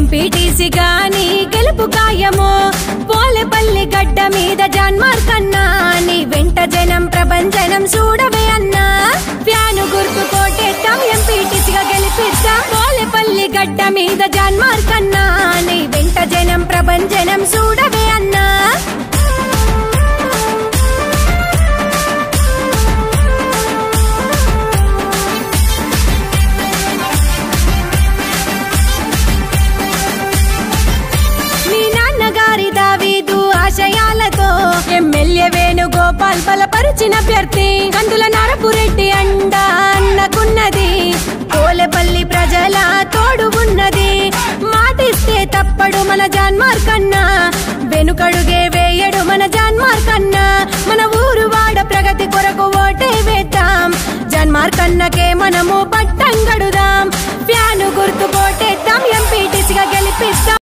MPTC గాని గెలుపు కాయము పోలేపల్లి గడ్డ మీద జాన్మార్ కన్నా నీ వెంట జనం ప్రభంజనం చూడవే అన్నా ఫ్యాను గుర్తు కోటేద్దాం ఎంపీటీసీగా గెలిపిద్దాం పోలేపల్లి గడ్డ మీద జాన్మార్ కన్నా నీ వెంట జనం ప్రభంజనం చూడవే అన్నా మీ నాన్నగారి దావీదు ఆశయాలతో ఎమ్మెల్యే వేణుగోపాల్ బలపరిచిన అభ్యర్థి కందుల నరపురెడ్డి అండ అన్నకున్నది కోలెపల్లి ప్రజల తోడు ఉన్నది మాటిస్తే తప్పడు మన జాన్మార్ కన్నా వెనుకడుగే వేయడు మన జాన్మార్ కన్నా మన ఊరు వాడ ప్రగతి కొరకు ఓటే వేద్దాం జాన్మార్ కన్నకే మనము పట్టం గడుదాం ఫ్యాను గుర్తు కోటేద్దాం ఎంపీటీసీగా గెలిపిస్తాం